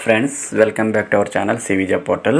friends welcome back to our channel సివిజా portal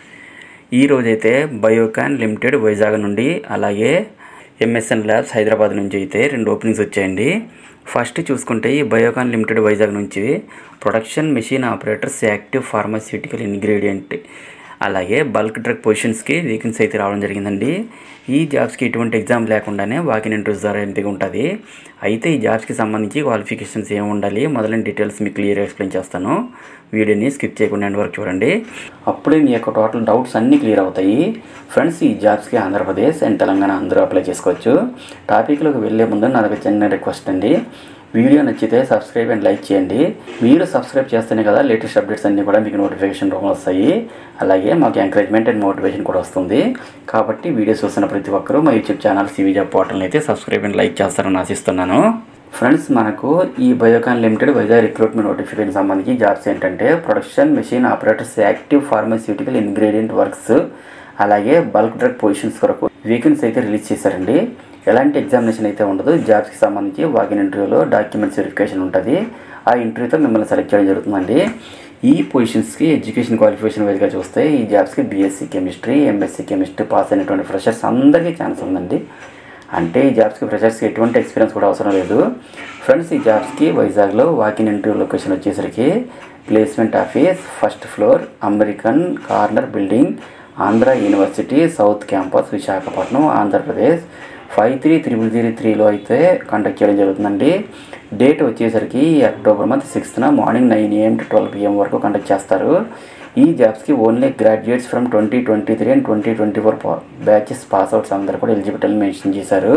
ఈ రోజైతే బయోకాన్ లిమిటెడ్ వైజాగ్ నుండి అలాగే ఎంఎస్ఎన్ ల్యాబ్స్ హైదరాబాద్ నుంచి అయితే రెండు ఓపెనింగ్స్ వచ్చాయండి ఫస్ట్ చూసుకుంటే ఈ బయోకాన్ లిమిటెడ్ వైజాగ్ నుంచి production machine operators active pharmaceutical ingredient అలాగే బల్క్ డ్రగ్ పొజిషన్స్కి వేకెన్సీ అయితే రావడం జరిగిందండి ఈ జాబ్స్కి ఎటువంటి ఎగ్జామ్ లేకుండానే వాకిన్ ఇంటర్వ్యూస్ ద్వారా ఎంపిక ఉంటుంది అయితే ఈ జాబ్స్కి సంబంధించి క్వాలిఫికేషన్స్ ఏమి ఉండాలి మొదలైన డీటెయిల్స్ మీకు క్లియర్ ఎక్స్ప్లెయిన్ చేస్తాను వీడియోని స్కిప్ చేయకుండా ఎండ్ వరకు చూడండి అప్పుడే మీ యొక్క టోటల్ డౌట్స్ అన్నీ క్లియర్ అవుతాయి ఫ్రెండ్స్ ఈ జాబ్స్కి ఆంధ్రప్రదేశ్ అండ్ తెలంగాణ అందరూ అప్లై చేసుకోవచ్చు టాపిక్లోకి వెళ్ళే ముందు నాది ఒక చిన్న రిక్వెస్ట్ అండి వీడియో నచ్చితే సబ్స్క్రైబ్ అండ్ లైక్ చేయండి మీరు సబ్స్క్రైబ్ చేస్తేనే కదా లేటెస్ట్ అప్డేట్స్ అన్నీ కూడా మీకు నోటిఫికేషన్ రూపంలో వస్తాయి అలాగే మాకు ఎంకరేజ్మెంట్ అండ్ మోటివేషన్ కూడా వస్తుంది కాబట్టి వీడియోస్ చూస్తున్న ప్రతి ఒక్కరూ మా యూట్యూబ్ ఛానల్ సివిజా పోర్టల్ని అయితే సబ్స్క్రైబ్ అండ్ లైక్ చేస్తారని ఆశిస్తున్నాను ఫ్రెండ్స్ మనకు ఈ Biocon limited Vizag recruitment notification సంబంధించి జాబ్స్ ఏంటంటే production machine operators active pharmaceutical ingredient works అలాగే బల్క్ డ్రగ్ పొజిషన్స్ కొరకు వేకెన్సీ అయితే రిలీజ్ చేశారండి ఎలాంటి ఎగ్జామినేషన్ అయితే ఉండదు జాబ్స్కి సంబంధించి వాకిన్ ఇంటర్వ్యూలో డాక్యుమెంట్స్ వెరిఫికేషన్ ఉంటుంది ఆ ఇంటర్వ్యూతో మిమ్మల్ని సెలెక్ట్ చేయడం జరుగుతుందండి ఈ పొజిషన్స్కి ఎడ్యుకేషన్ క్వాలిఫికేషన్ వైజ్గా చూస్తే ఈ జాబ్స్కి BSc chemistry MSc chemistry pass అయినటువంటి ఫ్రెషర్స్ అందరికీ ఛాన్స్ ఉందండి అంటే ఈ జాబ్స్కి ఫ్రెషర్స్కి ఎటువంటి ఎక్స్పీరియన్స్ కూడా అవసరం లేదు ఫ్రెండ్స్ ఈ జాబ్స్కి వైజాగ్లో వాకిన్ ఇంటర్వ్యూ లొకేషన్ వచ్చేసరికి placement office first floor American corner building Andhra university south campus Visakhapatnam Andhra Pradesh five three triple zero త్రీలో అయితే కండక్ట్ చేయడం జరుగుతుందండి డేట్ వచ్చేసరికి అక్టోబర్ మంత్ సిక్స్త్న morning nine AM to twelve PM వరకు కండక్ట్ చేస్తారు ఈ జాబ్స్కి only graduates from twenty twenty three and twenty twenty four batches pass outs అందరూ కూడా ఎలిజిబిలిటీ మెన్షన్ చేశారు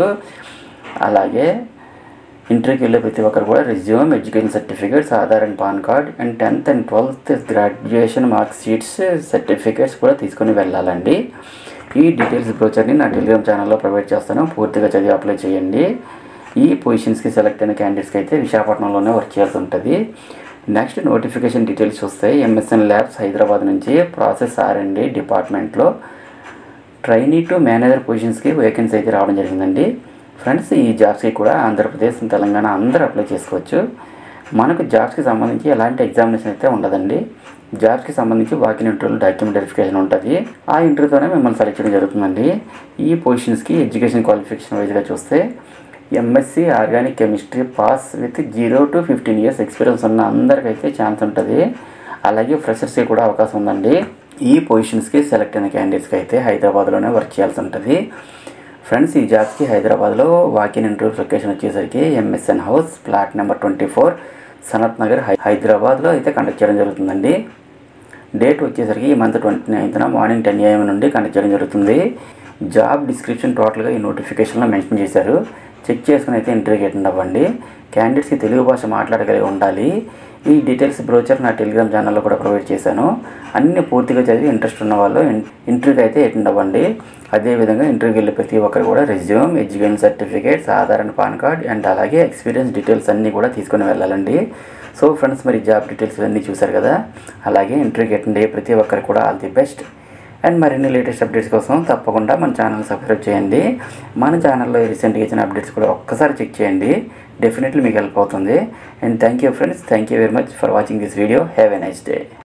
అలాగే ఇంటర్వ్యూకి వెళ్ళే ప్రతి ఒక్కరు కూడా resume education certificates Aadhaar and PAN card and tenth and twelfth graduation mark sheets certificates కూడా తీసుకొని వెళ్ళాలండి ఈ డీటెయిల్స్ బ్రోచర్ని నా టెలిగ్రామ్ ఛానల్లో ప్రొవైడ్ చేస్తాను పూర్తిగా చదివి అప్లై చేయండి ఈ పొజిషన్స్కి సెలెక్ట్ అయిన క్యాండిడేట్స్కి అయితే విశాఖపట్నంలోనే వర్క్ చేయాల్సి ఉంటుంది నెక్స్ట్ నోటిఫికేషన్ డీటెయిల్స్ వస్తాయి ఎంఎస్ఎన్ ల్యాబ్స్ హైదరాబాద్ నుంచి ప్రాసెస్ ఆర్ అండ్ డిపార్ట్మెంట్లో ట్రైనీ టు మేనేజర్ పొజిషన్స్కి వేకెన్సీ అయితే రావడం జరిగిందండి ఫ్రెండ్స్ ఈ జాబ్స్కి కూడా ఆంధ్రప్రదేశ్ తెలంగాణ అందరూ అప్లై చేసుకోవచ్చు మనకు జాబ్స్కి సంబంధించి ఎలాంటి ఎగ్జామినేషన్ అయితే ఉండదండి జాబ్స్కి సంబంధించి వాకిన్ ఇంటర్వ్యూలో డాక్యుమెంట్ వెరిఫికేషన్ ఉంటుంది ఆ ఇంటర్వ్యూతోనే మిమ్మల్ని సెలెక్ట్ చేయడం జరుగుతుందండి ఈ పొజిషన్స్కి ఎడ్యుకేషన్ క్వాలిఫికేషన్ వైజ్గా చూస్తే MSc organic chemistry pass with zero to fifteen years experience ఉన్న అందరికైతే ఛాన్స్ ఉంటుంది అలాగే ఫ్రెషర్స్కి కూడా అవకాశం ఉందండి ఈ పొజిషన్స్కి సెలెక్ట్ అయిన క్యాండిడేట్స్కి అయితే హైదరాబాద్లోనే వర్క్ చేయాల్సి ఉంటుంది ఫ్రెండ్స్ ఈ జాబ్స్కి హైదరాబాద్లో వాకిన్ ఇంటర్వ్యూ లొకేషన్ వచ్చేసరికి MSN house plot number twenty four Sanat Nagar హై హైదరాబాద్లో అయితే కండక్ట్ చేయడం జరుగుతుందండి డేట్ వచ్చేసరికి ఈ మంత్ ట్వంటీ నైన్త్న మార్నింగ్ టెన్ ఏఎం నుండి కండక్ట్ చేయడం జరుగుతుంది జాబ్ డిస్క్రిప్షన్ టోటల్గా ఈ నోటిఫికేషన్లో మెన్షన్ చేశారు చెక్ చేసుకుని అయితే ఇంటర్వ్యూకి అటెండ్ అవ్వండి క్యాండిడేట్స్కి తెలుగు భాష మాట్లాడగలిగి ఉండాలి ఈ డీటెయిల్స్ బ్రోచర్ నా టెలిగ్రామ్ ఛానల్లో కూడా ప్రొవైడ్ చేశాను అన్ని పూర్తిగా చదివి ఇంట్రెస్ట్ ఉన్న వాళ్ళు ఇంటర్వ్యూకి అయితే అటెండ్ అవ్వండి అదేవిధంగా ఇంటర్వ్యూకి వెళ్ళే ప్రతి ఒక్కరు కూడా resume education certificates Aadhaar and PAN card and అలాగే ఎక్స్పీరియన్స్ డీటెయిల్స్ అన్నీ కూడా తీసుకొని వెళ్ళాలండి సో ఫ్రెండ్స్ మరి జాబ్ డీటెయిల్స్ అన్నీ చూశారు కదా అలాగే ఇంటర్వ్యూకి అటెండ్ అయ్యే ప్రతి ఒక్కరు కూడా ఆల్ ది బెస్ట్ అండ్ మరిన్ని లేటెస్ట్ అప్డేట్స్ కోసం తప్పకుండా మన ఛానల్ సబ్స్క్రైబ్ చేయండి మన ఛానల్లో రీసెంట్గా ఇచ్చిన అప్డేట్స్ కూడా ఒక్కసారి చెక్ చేయండి డెఫినెట్లీ మీకు హెల్ప్ అవుతుంది and thank you friends thank you very much for watching this video have a nice day